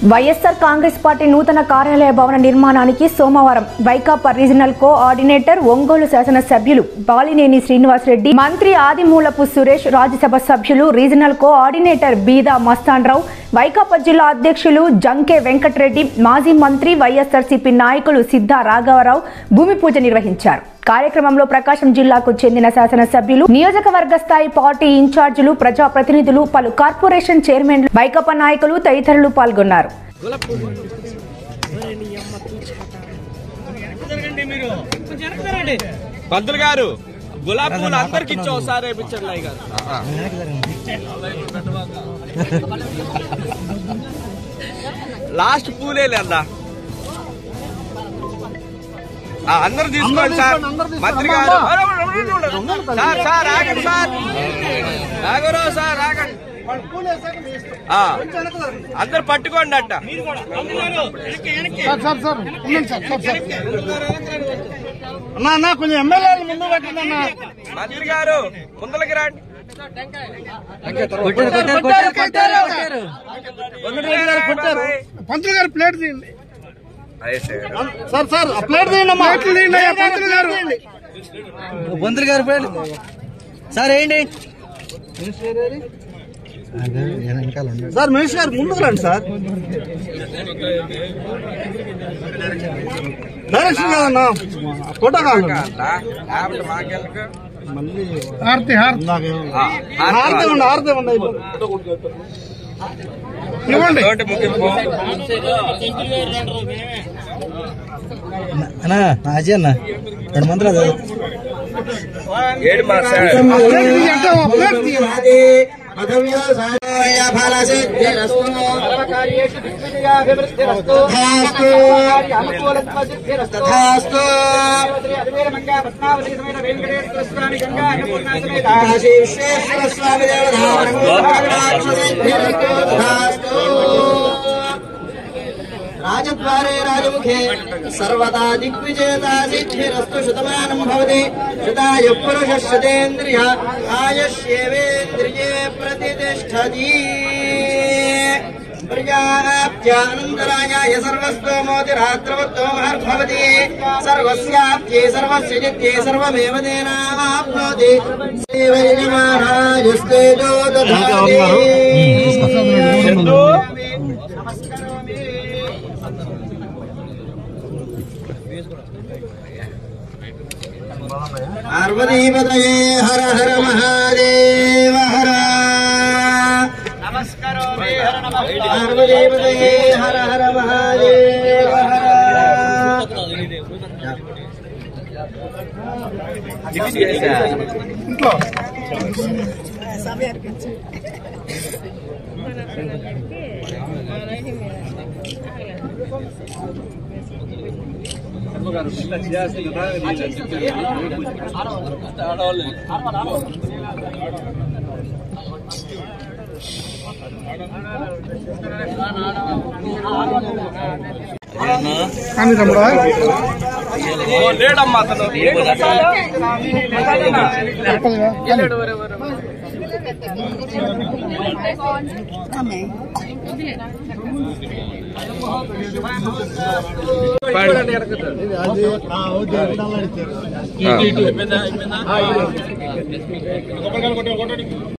YSR Congress party నూతన కార్యాలయ భవన నిర్మాణానికి సోమవారం వైకాపా రీజనల్ కోఆర్డినేటర్ ఒంగోలు శాసనసభ్యులు బాలినేని శ్రీనివాసరెడ్డి మంత్రి ఆదిమూలపు సురేష్ రాజ్యసభ సభ్యులు రీజనల్ కోఆర్డినేటర్ బీదా మస్తాన్రావు వైకాపా జిల్లా అధ్యక్షులు జంకే వెంకటరెడ్డి మాజీ మంత్రి వైఎస్ఆర్సీపీ నాయకులు సిద్ధా రాఘవరావు భూమి పూజ నిర్వహించారు కార్యక్రమంలో ప్రకాశం జిల్లాకు చెందిన శాసనసభ్యులు నియోజకవర్గ స్థాయి పార్టీ ఇన్ఛార్జీలు ప్రజాప్రతినిధులు పలు కార్పొరేషన్ చైర్మన్లు వైకాపా నాయకులు తదితరులు పాల్గొన్నారు పంతులు గారు గులాబ్ పూలు అందరికి ఇచ్చి ఒకసారి వేయించండి లై గారు లాస్ట్ పూలే లేదా అందరు తీసుకోండి సార్ మంత్రి గారు సార్ సార్ ఆగండి సార్ ఆగరు సార్ ఆగండి ఆ, అందరు పట్టుకోండి అట్ట సార్ సార్ సార్ ఉండండి సార్ సార్ సార్ అన్నా అన్నా కొంచెం ఎమ్మెల్యేలు ముందు పెట్టండి అన్నా మంత్రి గారు ముందలకి రండి పంతులు గారు ప్లేట్ తీయండి సార్ సార్ ఆ ప్లేట్ తీయండి అమ్మా తీయండి అయ్యా, పంతులు గారు మంత్రి గారు పేరు సార్ ఏంటి సార్ మహేష్ గారు ముందుకు రండి సార్ డైరెక్షన్ కదన్నా ఫోటో కావాలి మాకెళ్ళకు హారతి హారతి హారతి ఉండి హారతి ఉండి ఇవ్వండి తోటి ముగింపు అన్నా అజయ్ అన్న రెండు మంత్రాలు ఏడు మా సార్ ప్లేట్ తీయండి, ఆ ప్లేట్ తీయండి. రాజద్వారే రాజముఖే సర్వదా దిగ్విజేతా సిద్ధిరస్తు శతమానం భవతి శతాయ పురుష శతేంద్రియ ఆయుష్యేవేంద్రియే ప్రతిష్టతి ప్రజాప్త్యానందరాయాయ సర్వస్తోమోతిరాత్రవత్తో మహర్భవతి సర్వస్యాప్త్యే సర్వస్య జిత్యే సర్వమేవ తేనాప్నోతి శ్రీవైజమానాయస్తేజో దధాతి పార్వతీపతయే హర హర మహాదేవ హర పార్వతీపతయే హర హర మహాదేవ హర ఇంట్లో కానీ తమ్ముడా ఓ, లేడమ్మా అతను తప్పదుగా